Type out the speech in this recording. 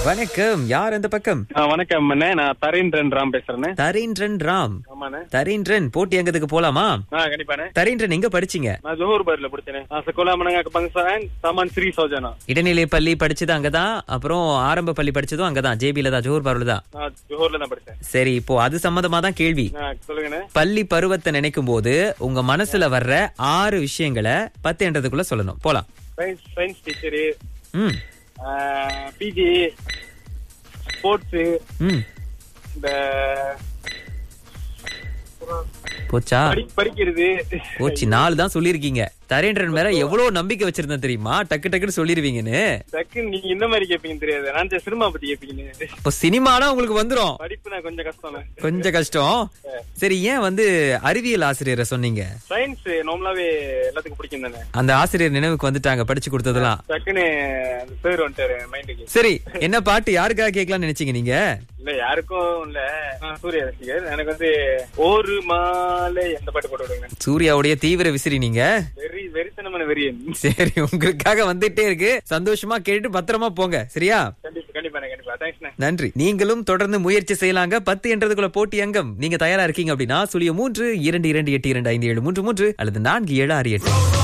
வணக்கம் யார் அந்த பக்கம் ஆ, வணக்கம் அண்ணே நான் தரீந்திரன் ராம் பேசுறேன் தரீந்திரன் ராம் ஆமாண்ணே தரீந்திரன் போட்டி அங்கத்துக்கு போலாமா ஆ கண்டிப்பாண்ணே தரீந்திரன் எங்க படிச்சீங்க நான் ஜோஹர் பார்ல படிச்சேனே ஆ சகோலா மனங்க பங்கசான் சாமான் ஸ்ரீ சௌஜனா இடைநிலை பள்ளி படிச்சது அங்கதான் அப்புறம் ஆரம்ப பள்ளி படிச்சதும் அங்கதான் ஜேபில தான் ஜோஹர் பார்ல தான் நான் ஜோஹர்ல தான் படிச்சேன் சரி இப்போ அது சம்பந்தமா தான் கேள்வி ஆ சொல்லுங்கண்ணே பள்ளி பருவத்தை நினைக்கும் போது உங்க மனசுல வர்ற ஆறு விஷயங்களை பத்து என்றதுக்குள்ள சொல்லணும் போலாம் சயின்ஸ் சயின்ஸ் டீச்சரு ம் பிஜி ஸ்போர்ட்ஸு ம் இந்த போச்சா படி படிக்கிறது போச்சு நாலு தான் சொல்லிருக்கீங்க தரேந்திரன் மேல எவ்வளவு நம்பிக்கை வச்சிருந்தேன் தெரியுமா டக்கு டக்குன்னு சொல்லிருவீங்கன்னு டக்குன்னு நீங்க இந்த மாதிரி கேப்பீங்கன்னு தெரியாது நான் இந்த சினிமா பத்தி கேப்பீங்கன்னு இப்போ சினிமானா உங்களுக்கு வந்துரும் படிப்பு நான் கொஞ்சம் கஷ்டம் கொஞ்சம் கஷ்டம் சரி ஏன் வந்து அறிவியல் ஆசிரியரை சொன்னீங்க சயின்ஸ் நார்மலாவே எல்லாத்துக்கும் பிடிக்கும் தானே அந்த ஆசிரியர் நினைவுக்கு வந்துட்டாங்க படிச்சு கொடுத்ததெல்லாம் டக்குன்னு அந்த பேர் வந்துட்டாரு மைண்டுக்கு சரி என்ன பாட்டு யாருக்காக கேட்கலாம்னு நினைச்சீங்க நீங்க இல்ல யாருக்கும் இல்ல ஆ, சூர்யா ரசிகர் எனக்கு வந்து ஒரு மாலை அந்த பாட்டு போட்டு விடுங்க சூர்யாவுடைய தீவிர விசிறி நீங்க வெறி வெறித்தனமான வெறியன் சரி உங்களுக்காக வந்துட்டே இருக்கு சந்தோஷமா கேட்டு பத்திரமா போங்க சரியா கண்டிப்பா கண்டிப்பா கண்டிப்பா தேங்க்ஸ்ண்ணே நன்றி நீங்களும் தொடர்ந்து முயற்சி செய்யலாங்க பத்து என்றதுக்குள்ள போட்டி அங்கம் நீங்க தயாரா இருக்கீங்க அப்படின்னா சுழிய மூன்று இரண்டு இரண்டு எட்டு இரண்டு ஐந்து ஏழு மூன்று மூன்று அல்லது நான்கு ஏழு ஆறு எட்டு